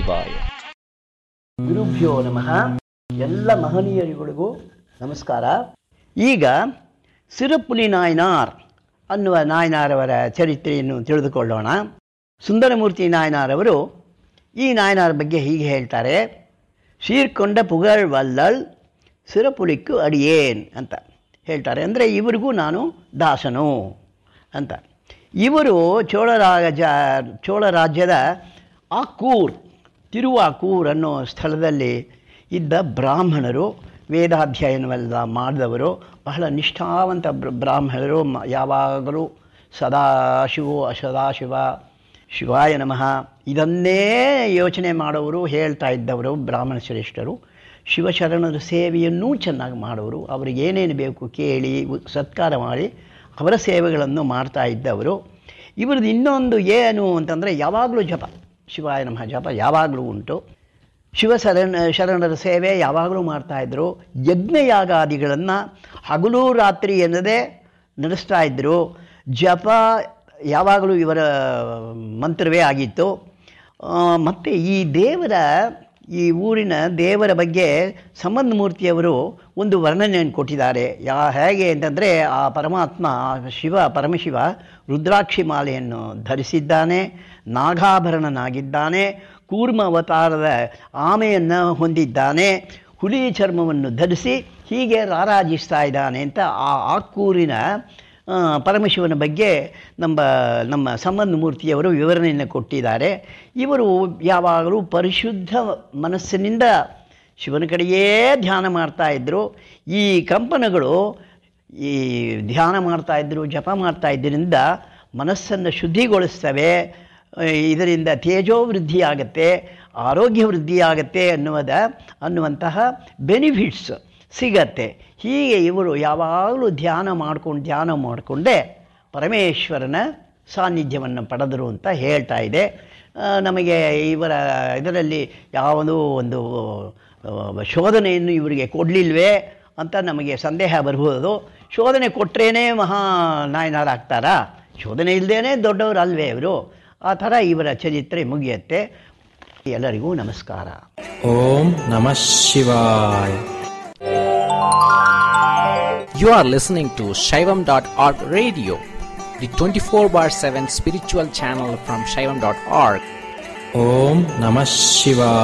ಶಿವಾಯ ಗುರುಭ್ಯೋ ನಮಃ ಎಲ್ಲ ಮಹನೀಯರುಗಳಿಗೂ ನಮಸ್ಕಾರ ಈಗ ಸಿರುಪುಲಿ ನಾಯನಾರ್ ಅನ್ನುವ ನಾಯನಾರವರ ಚರಿತ್ರೆಯನ್ನು ತಿಳಿದುಕೊಳ್ಳೋಣ ಸುಂದರಮೂರ್ತಿ ನಾಯನಾರವರು ಈ ನಾಯನಾರ ಬಗ್ಗೆ ಹೀಗೆ ಹೇಳ್ತಾರೆ ಸೀರ್ಕೊಂಡ ಪುಗಳ್ ವಲ್ಲಳ್ ಸಿರಪುಲಿಕ್ಕು ಅಡಿಯೇನ್ ಅಂತ ಹೇಳ್ತಾರೆ ಅಂದರೆ ಇವರಿಗೂ ನಾನು ದಾಸನು ಅಂತ ಇವರು ಚೋಳ ರಾಜ ಚೋಳ ರಾಜ್ಯದ ಆಕೂರ್ ತಿರುವಾಕೂರ್ ಅನ್ನೋ ಸ್ಥಳದಲ್ಲಿ ಇದ್ದ ಬ್ರಾಹ್ಮಣರು ವೇದಾಧ್ಯಯನವೆಲ್ಲ ಮಾಡಿದವರು ಬಹಳ ನಿಷ್ಠಾವಂತ ಬ್ರ- ಬ್ರಾಹ್ಮಣರು ಮ- ಯಾವಾಗಲೂ ಸದಾಶಿವೋ ಸದಾಶಿವ ಶಿವಾಯ ನಮಃ ಇದನ್ನೇ ಯೋಚನೆ ಮಾಡೋರು ಹೇಳ್ತಾ ಇದ್ದವರು ಬ್ರಾಹ್ಮಣ ಶ್ರೇಷ್ಠರು ಶಿವಶರಣರ ಸೇವೆಯನ್ನೂ ಚೆನ್ನಾಗಿ ಮಾಡೋರು ಅವ್ರಿಗೆ ಏನೇನು ಬೇಕು ಕೇಳಿ ಉ- ಸತ್ಕಾರ ಮಾಡಿ ಅವರ ಸೇವೆಗಳನ್ನು ಮಾಡ್ತಾ ಇದ್ದವರು ಇವ್ರದ್ದು ಇನ್ನೊಂದು ಏನು ಅಂತಂದರೆ ಯಾವಾಗಲೂ ಜಪ ಶಿವಾಯ ನಮಃ ಜಪ ಯಾವಾಗಲೂ ಉಂಟು ಶಿವ ಶರಣ ಶರಣರ ಸೇವೆ ಯಾವಾಗಲೂ ಮಾಡ್ತಾಯಿದ್ರು ಯಜ್ಞಯಾಗಾದಿಗಳನ್ನು ಹಗಲು ರಾತ್ರಿ ಎನ್ನದೇ ನಡೆಸ್ತಾ ಇದ್ದರು ಜಪ ಯಾವಾಗಲೂ ಇವರ ಮಂತ್ರವೇ ಆಗಿತ್ತು ಮತ್ತು ಈ ದೇವರ ಈ ಊರಿನ ದೇವರ ಬಗ್ಗೆ ಸಂಬಂಧ ಮೂರ್ತಿಯವರು ಒಂದು ವರ್ಣನೆಯನ್ನು ಕೊಟ್ಟಿದ್ದಾರೆ ಯಾ ಹೇಗೆ ಅಂತಂದರೆ ಆ ಪರಮಾತ್ಮ ಆ ಶಿವ ಪರಮಶಿವ ರುದ್ರಾಕ್ಷಿ ಮಾಲೆಯನ್ನು ಧರಿಸಿದ್ದಾನೆ ನಾಗಾಭರಣನಾಗಿದ್ದಾನೆ ಕೂರ್ಮ ಅವತಾರದ ಆಮೆಯನ್ನು ಹೊಂದಿದ್ದಾನೆ ಹುಲಿ ಚರ್ಮವನ್ನು ಧರಿಸಿ ಹೀಗೆ ರಾರಾಜಿಸ್ತಾ ಇದ್ದಾನೆ ಅಂತ ಆ ಆಕ್ಕೂರಿನ ಆ, ಪರಮಶಿವನ ಬಗ್ಗೆ ನಮ್ಮ ನಮ್ಮ ಸಂಬಂಧ ಮೂರ್ತಿಯವರು ವಿವರಣೆಯನ್ನು ಕೊಟ್ಟಿದ್ದಾರೆ ಇವರು ಯಾವಾಗಲೂ ಪರಿಶುದ್ಧ ಮನಸ್ಸಿನಿಂದ ಶಿವನ ಕಡೆಯೇ ಧ್ಯಾನ ಮಾಡ್ತಾ ಇದ್ದರು ಈ ಕಂಪನಗಳು ಈ ಧ್ಯಾನ ಮಾಡ್ತಾ ಇದ್ದರು ಜಪ ಮಾಡ್ತಾ ಇದ್ದರಿಂದ ಮನಸ್ಸನ್ನು ಶುದ್ಧಿಗೊಳಿಸ್ತವೆ ಆ, ಇದರಿಂದ ತೇಜೋ ವೃದ್ಧಿ ಆಗುತ್ತೆ ಆರೋಗ್ಯ ವೃದ್ಧಿ ಆಗುತ್ತೆ ಅನ್ನುವುದ ಅನ್ನುವಂತಹ ಬೆನಿಫಿಟ್ಸ್ ಸಿಗತ್ತೆ ಹೀಗೆ ಇವರು ಯಾವಾಗಲೂ ಧ್ಯಾನ ಮಾಡ್ಕೊಂಡು ಧ್ಯಾನ ಮಾಡಿಕೊಂಡೇ ಪರಮೇಶ್ವರನ ಸಾನ್ನಿಧ್ಯವನ್ನು ಪಡೆದರು ಅಂತ ಹೇಳ್ತಾ ಇದೆ ಆ, ನಮಗೆ ಇವರ ಇದರಲ್ಲಿ ಯಾವುದೋ ಒಂದು ಆ, ಶೋಧನೆಯನ್ನು ಇವರಿಗೆ ಕೊಡಲಿಲ್ವೇ ಅಂತ ನಮಗೆ ಸಂದೇಹ ಬರ್ಬೋದು ಶೋಧನೆ ಕೊಟ್ಟರೇನೇ ಮಹಾ ನಾಯನರಾಗ್ತಾರಾ ಶೋಧನೆ ಇಲ್ಲದೇ ದೊಡ್ಡವರು ಅಲ್ವೇ ಇವರು ಆ ಥರ ಇವರ ಚರಿತ್ರೆ ಮುಗಿಯುತ್ತೆ ಎಲ್ಲರಿಗೂ ನಮಸ್ಕಾರ ಓಂ ನಮಃ ಶಿವಾಯ You are listening to Shaivam.org radio, the 24 bar 7 spiritual channel from Shaivam.org. ಓಂ ನಮಃ ಶಿವಾಯ